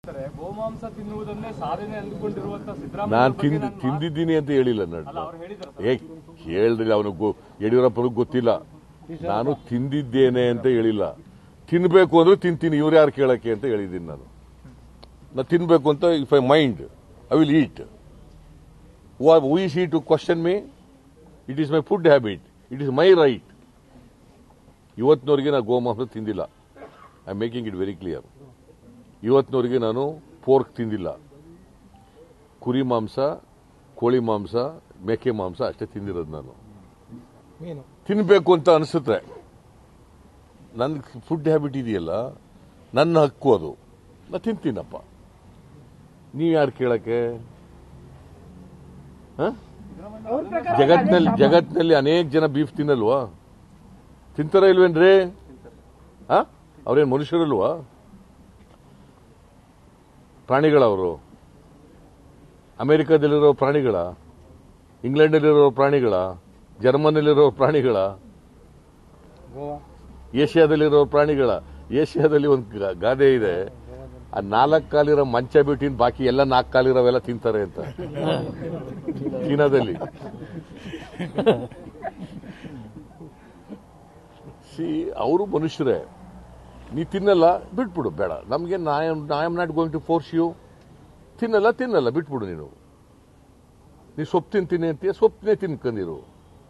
ಹೇಳ್ತಾರೆ ಗೋಮಾಂಸ ತಿನ್ನುವುದನ್ನೇ ಸಾಧನೆ ಅಂದುಕೊಂಡಿರುವಂತ ನಾನು ಸಿದ್ದರಾಮಯ್ಯ ಬಗ್ಗೆ ತಿಂದು ನಾನು ಮಾತು- ತಿಂದಿದ್ದೀನಿ ಅಂತ ಹೇಳಿಲ್ಲ ಅಲ್ಲ ನಡ್ಡ ಅವ್ರು ಹೇಳಿದ್ರು ಏ ಹೇಳ್ರಿ ಅವನು ಯಡಿಯೂರಪ್ಪನಿಗೆ ಗೊತ್ತಿಲ್ಲ ನಾನು ತಿಂದಿದ್ದೇನೆ ಅಂತ ಹೇಳಿಲ್ಲ ತಿನ್ಬೇಕು ಅಂದ್ರೆ ತಿಂತೀನಿ ಇವ್ರು ಯಾರು ಕೇಳಕ್ಕೆ ಅಂತ ಹೇಳಿದ್ದೀನಿ ನಾನು ನಾ ತಿನ್ಬೇಕು ಅಂತ if I mind I will eat we see to question me it is my food habit it is my right ಇವತ್ತಿನವರೆಗೆ ನಾನು ಗೋಮಾಂಸ ತಿಂದಿಲ್ಲ I am making it very clear ಇವತ್ತಿನವರೆಗೆ ನಾನು ಪೋರ್ಕ್ ತಿಂದಿಲ್ಲ ಕುರಿ ಮಾಂಸ ಕೋಳಿ ಮಾಂಸ ಮೇಕೆ ಮಾಂಸ ಅಷ್ಟೇ ತಿಂದಿರೋದು ನಾನು ಮೀನು ತಿನ್ಬೇಕು ಅಂತ ಅನಿಸುತ್ತೆ ನನ್ನ ಫುಡ್ ಹ್ಯಾಬಿಟ್ ಇದೆಯಲ್ಲ ನನ್ನ ಹಕ್ಕು ಅದು ನಾ ತಿಂತೀನಪ್ಪ ನೀವ್ ಯಾರು ಕೇಳಕ್ಕೆ ಹ? ಅವ್ರ ಪ್ರಕಾರ ಜಗತ್ನಲ್ಲಿ ಜಗತ್ನಲ್ಲಿ ಅನೇಕ ಜನ ಬೀಫ್ ತಿನ್ನಲ್ವಾ ತಿಂತಾರ ಇಲ್ವೇನ್ರಿ ಹ? ಅವ್ರೇನ್ ಮನುಷ್ಯರಲ್ವಾ ಪ್ರಾಣಿಗಳವರು ಅಮೆರಿಕದಲ್ಲಿರೋ ಪ್ರಾಣಿಗಳ ಇಂಗ್ಲೆಂಡಲ್ಲಿರೋ ಪ್ರಾಣಿಗಳ ಜರ್ಮನಿಲಿರೋ ಪ್ರಾಣಿಗಳ ಗೋವಾ ಏಷ್ಯಾದಲ್ಲಿರೋ ಪ್ರಾಣಿಗಳ ಏಷ್ಯಾದಲ್ಲಿ ಒಂದು ಗ- ಗಾದೆ ಇದೆ ಆ ನಾಲ್ಕು ಕಾಲಿರೋ ಮಂಚ ಬಿಟ್ಟಿನ ಬಾಕಿ ಎಲ್ಲ ನಾಲ್ಕು ಕಾಲಿರೋವೆಲ್ಲ ತಿಂತಾರೆ ಅಂತ ಚೀನಾದಲ್ಲಿ ಸಿ ಅವರು ಮನುಷ್ಯರೇ ನೀ ತಿನ್ನಲ್ಲ ಬಿಟ್ಬಿಡು ಬೇಡ ನಮ್ಗೆ I am not going to force you ತಿನ್ನಲ್ಲ ತಿನ್ನಲ್ಲ ಬಿಟ್ಬಿಡು ನೀನು ನೀ ಸೊಪ್ಪು ತಿಂತೀನಿ ಅಂತೀಯ ಸೊಪ್ಪನ್ನೇ ತಿನ್ಕೊಂಡಿರು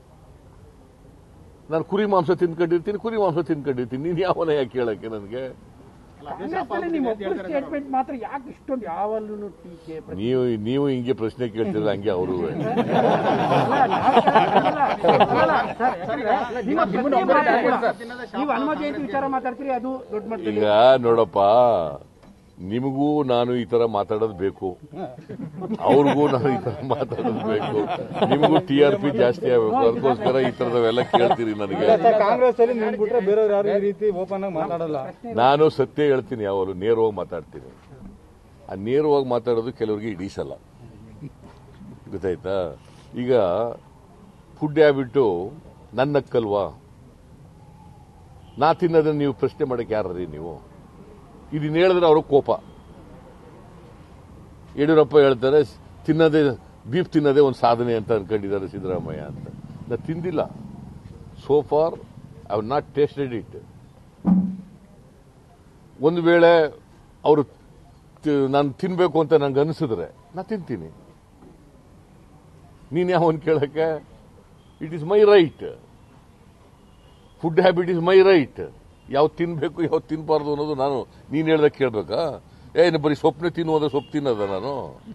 ನಾನು ಕುರಿ ಮಾಂಸ ತಿನ್ಕೊಂಡಿರ್ತೀನಿ ಕುರಿ ಮಾಂಸ ತಿನ್ಕೊಂಡಿರ್ತೀನಿ ನೀನು ಯಾವನ ಯಾಕೆ ಕೇಳಕ್ಕೆ ನನಗೆ ಕಾಂಗ್ರೆಸ್ನಲ್ಲಿ ನಿಮ್ಮ ಒಬ್ಬರು ಸ್ಟೇಟ್ಮೆಂಟ್ ಮಾತ್ರ ಯಾಕೆ ಇಷ್ಟೊಂದು ಯಾವಲ್ಲೂ ಟೀಕೆ ಪ್ರತಿ- ನೀವು ನೀವು ಹಿಂಗೆ ಪ್ರಶ್ನೆ ಕೇಳ್ತಿಲ್ಲ ಹಂಗೆ ಅವರು ಅಲ್ಲ, ನಾವು ಅಲ್ಲ, ಅಲ್ಲ, ಸರ್, ಯಾಕಂದ್ರೆ ನಿಮ್ಮ ಪ್ರಶ್ನೆ ಮಾತಾಡ್ತೀರಾ. ನೀವು ಹನುಮ ಜಯಂತಿ ವಿಚಾರ ಮಾತಾಡ್ತೀರಿ ಅದು ದೊಡ್ಡ ಮಟ್ಟದಲ್ಲಿ ಈಗ ನೋಡಪ್ಪ ನಿಮಗೂ ನಾನು ಈ ತರ ಮಾತಾಡೋದು ಬೇಕು ಅವ್ರಿಗೂ ನಾನು ಈ ತರ ಮಾತಾಡೋದು ಬೇಕು ನಿಮಗೂ ಟಿ ಆರ್ ಪಿ ಜಾಸ್ತಿ ಆಗಬೇಕು ಅದಕ್ಕೋಸ್ಕರ ಈ ತರದವೆಲ್ಲ ಕೇಳ್ತೀರಿ ನನಗೆ ಕಾಂಗ್ರೆಸ್ ಅಲ್ಲಿ ನಿನ್ ಬಿಟ್ರೆ ಬೇರೆಯವ್ರು ಯಾರು ಈ ರೀತಿ ಓಪನ್ ಆಗಿ ಮಾತಾಡಲ್ಲ ನಾನು ಸತ್ಯ ಹೇಳ್ತೀನಿ ಯಾವಾಗಲೂ ನೇರವಾಗಿ ಮಾತಾಡ್ತೀನಿ ಆ ನೇರವಾಗಿ ಮಾತಾಡೋದು ಕೆಲವರಿಗೆ ಇಡೀಸಲ್ಲ ಗೊತ್ತಾಯ್ತಾ ಈಗ ಫುಡ್ ಹ್ಯಾಬಿಟ್ಟು ನನ್ನಕ್ಕಲ್ವಾ ನಾ ತಿನ್ನೋದನ್ನ ನೀವು ಪ್ರಶ್ನೆ ಮಾಡಕ್ಕೆ ಯಾರ್ರಿ ನೀವು ಇದನ್ನ ಹೇಳಿದ್ರೆ ಅವ್ರ ಕೋಪ ಯಡಿಯೂರಪ್ಪ ಹೇಳ್ತಾರೆ ತಿನ್ನೋದೇ ಬೀಫ್ ತಿನ್ನೋದೇ ಒಂದು ಸಾಧನೆ ಅಂತ ಅನ್ಕೊಂಡಿದ್ದಾರೆ ಸಿದ್ದರಾಮಯ್ಯ ಅಂತ ನಾ ತಿಂದಿಲ್ಲ so far I have not tasted it ಒಂದು ವೇಳೆ ಅವರು ನಾನು ತಿನ್ಬೇಕು ಅಂತ ನಂಗೆ ಅನಿಸಿದ್ರೆ ನಾ ತಿಂತೀನಿ ನೀನ್ ಯಾವನ್ ಕೇಳಕ್ಕೆ it is my right food habit is my right ಯಾವ್ದು ತಿನ್ಬೇಕು ಯಾವ್ದು ತಿನ್ಬಾರ್ದು ಅನ್ನೋದು ನಾನು ನೀನ್ ಹೇಳ್ದಾಗ ಕೇಳ್ಬೇಕಾ ಏನು ಬರೀ ಸೊಪ್ಪನೆ ತಿನ್ನುವುದ ಸೊಪ್ಪು ತಿನ್ನೋದ ನಾನು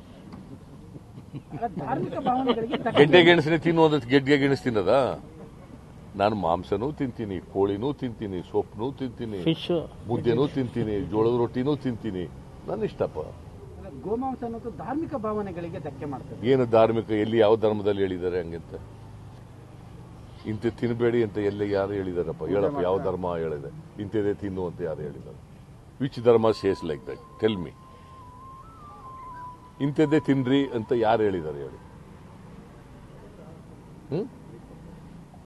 ಧಾರ್ಮಿಕ ಭಾವನೆಗಳಿಗೆ ಧಕ್ಕೆ ಗೆಡ್ಡೆ ಗೆಣಸನೆ ತಿನ್ನುವುದ ಗೆಡ್ಡೆ ಗೆಣಸು ತಿನ್ನದ ನಾನು ಮಾಂಸನೂ ತಿಂತೀನಿ ಕೋಳಿನೂ ತಿಂತೀನಿ ಸೊಪ್ಪನೂ ತಿಂತೀನಿ ಮುದ್ದೆನೂ ತಿಂತೀನಿ ಜೋಳದ ರೊಟ್ಟಿನೂ ತಿಂತೀನಿ ನನ್ನ ಇಷ್ಟಪ್ಪ ಗೋಮಾಂಸ ಅನ್ನೋದು ಧಾರ್ಮಿಕ ಭಾವನೆಗಳಿಗೆ ಧಕ್ಕೆ ಮಾಡ್ತದೆ ಏನು ಧಾರ್ಮಿಕ ಎಲ್ಲಿ ಯಾವ ಧರ್ಮದಲ್ಲಿ ಹೇಳಿದ್ದಾರೆ ಹಂಗಂತ ಇಂಥ ತಿನ್ನಬೇಡಿ ಅಂತ ಎಲ್ಲಿ ಯಾರು ಹೇಳಿದಾರಪ್ಪ ಹೇಳಪ್ಪ ಯಾವ ಧರ್ಮ ಹೇಳಿದೆ ಇಂಥದೇ ತಿನ್ನು ಅಂತ ಯಾರು ಹೇಳಿದ್ದಾರೆ which dharma says like that tell me ಇಂಥದ್ದೇ ತಿನ್ರಿ ಅಂತ ಯಾರು ಹೇಳಿದ್ದಾರೆ ಹೇಳಿ ಹ್ಮ್